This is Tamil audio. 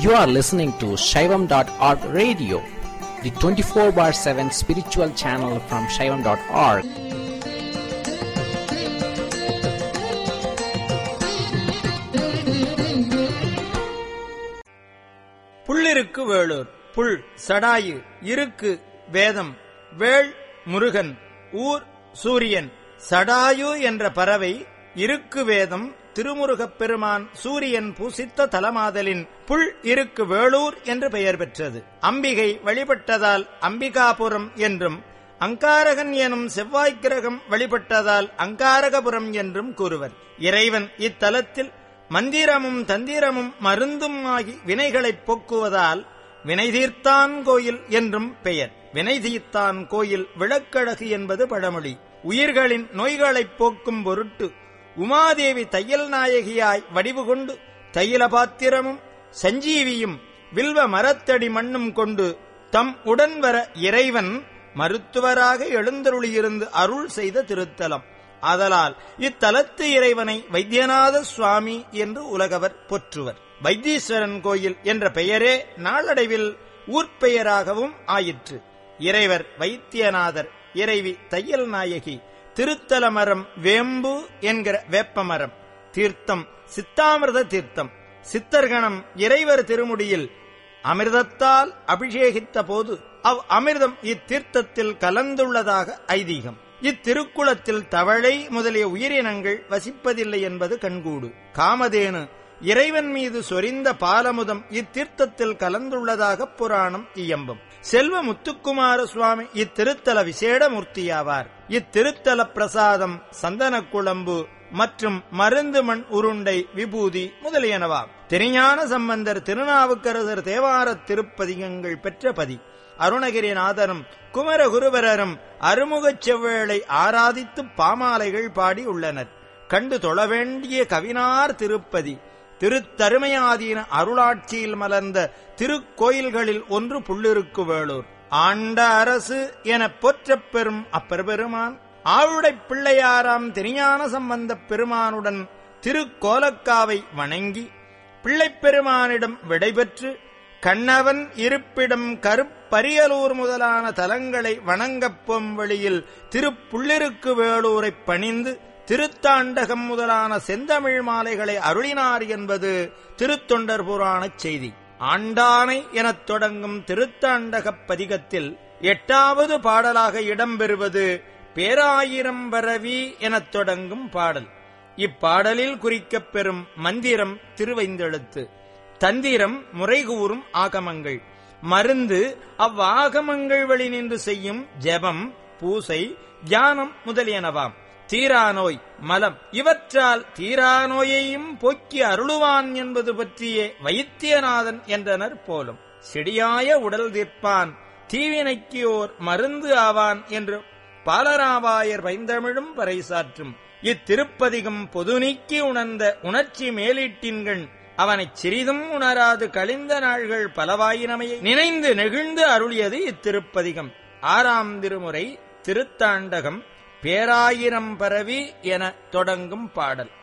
You are listening to Shaivam.org radio, the 24 bar 7 spiritual channel from Shaivam.org. புள்ளிருக்கு Velur புல் சடாயு இருக்கு வேதம் வேள் முருகன் ஊர் சூரியன் சடாயு என்ற பறவை இருக்கு வேதம் திருமுருகப் பெருமான் சூரியன் பூசித்த தலமாதலின் புல் இருக்கு வேளூர் என்று பெயர் பெற்றது அம்பிகை வழிபட்டதால் அம்பிகாபுரம் என்றும் அங்காரகன் எனும் செவ்வாய்க் கிரகம் வழிபட்டதால் அங்காரகபுரம் என்றும் கூறுவர் இறைவன் இத்தலத்தில் மந்திரமும் தந்திரமும் மருந்தும் ஆகி வினைகளைப் போக்குவதால் வினைதீர்த்தான் கோயில் என்றும் பெயர் வினைதீர்த்தான் கோயில் விளக்கழகு என்பது பழமொழி உயிர்களின் நோய்களைப் போக்கும் பொருட்டு உமாதேவி தையல் நாயகியாய் வடிவு கொண்டு தையல பாத்திரமும் சஞ்சீவியும் வில்வ மரத்தடி மண்ணும் கொண்டு தம் உடன் வர இறைவன் மருத்துவராக எழுந்தருளியிருந்து அருள் செய்த திருத்தலம் ஆதலால் இத்தலத்து இறைவனை வைத்தியநாத சுவாமி என்று உலகவர் போற்றுவர் வைத்தீஸ்வரன் கோயில் என்ற பெயரே நாளடைவில் ஊர்ப்பெயராகவும் ஆயிற்று இறைவர் வைத்தியநாதர் இறைவி தையல் நாயகி திருத்தல மரம் வேம்பு என்கிற வேப்பமரம் தீர்த்தம் சித்தாமிர்த தீர்த்தம் சித்தர்கணம் இறைவர் திருமுடியில் அமிர்தத்தால் அபிஷேகித்த போது அவ் அமிர்தம் இத்தீர்த்தத்தில் கலந்துள்ளதாக ஐதீகம் இத்திருக்குளத்தில் தவளை முதலிய உயிரினங்கள் வசிப்பதில்லை என்பது கண்கூடு காமதேனு இறைவன் மீது சொரிந்த பாலமுதம் இத்தீர்த்தத்தில் கலந்துள்ளதாக புராணம் இயம்பும் செல்வ முத்துக்குமார சுவாமி இத்திருத்தல விசேட மூர்த்தியாவார் இத்திருத்தல பிரசாதம் சந்தன குழம்பு மற்றும் மருந்து மண் உருண்டை விபூதி முதலியனவாம் திருஞான சம்பந்தர் திருநாவுக்கரசர் தேவார திருப்பதிகங்கள் பெற்ற பதி அருணகிரிநாதரும் குமரகுருபரரும் அருமுகச் செவ்வேளை ஆராதித்து பாமாலைகள் பாடி உள்ளனர் கண்டு தொழ வேண்டிய கவினார் திருப்பதி திருத்தருமையாதீன அருளாட்சியில் மலர்ந்த திருக்கோயில்களில் ஒன்று புள்ளிருக்கு வேளூர் ஆண்ட அரசு என போற்றப் பெறும் அப்பெருமான் ஆவுடைப் பிள்ளையாராம் திருஞான சம்பந்தப் பெருமானுடன் திருக்கோலக்காவை வணங்கி பிள்ளைப் பெருமானிடம் விடைபெற்று கண்ணவன் இருப்பிடம் கருப்பரியலூர் முதலான தலங்களை வணங்கப் போம் வழியில் திருப்புள்ளிருக்கு வேளூரைப் பணிந்து திருத்தாண்டகம் முதலான செந்தமிழ் மாலைகளை அருளினார் என்பது திருத்தொண்டர் புராணச் செய்தி ஆண்டானை எனத் தொடங்கும் திருத்தாண்டகப் பதிகத்தில் எட்டாவது பாடலாக இடம்பெறுவது பேராயிரம் பரவி எனத் தொடங்கும் பாடல் இப்பாடலில் குறிக்கப் பெறும் மந்திரம் திருவைந்தெழுத்து தந்திரம் முறைகூறும் ஆகமங்கள் மருந்து அவ்வாகமங்கள் வழி நின்று செய்யும் ஜெபம் பூசை தியானம் முதலியனவாம் தீராநோய் மலம் இவற்றால் தீராநோயையும் போக்கி அருளுவான் என்பது பற்றியே வைத்தியநாதன் என்றனர் போலும் செடியாய உடல் தீர்ப்பான் தீவினைக்கு ஓர் மருந்து ஆவான் என்று பாலராவாயர் வைந்தமிழும் பறைசாற்றும் இத்திருப்பதிகம் பொது நீக்கி உணர்ந்த உணர்ச்சி மேலீட்டின்கண் அவனைச் சிறிதும் உணராது கழிந்த நாள்கள் பலவாயினமையை நினைந்து நெகிழ்ந்து அருளியது இத்திருப்பதிகம் ஆறாம் திருமுறை திருத்தாண்டகம் பேராயிரம் பரவி என தொடங்கும் பாடல்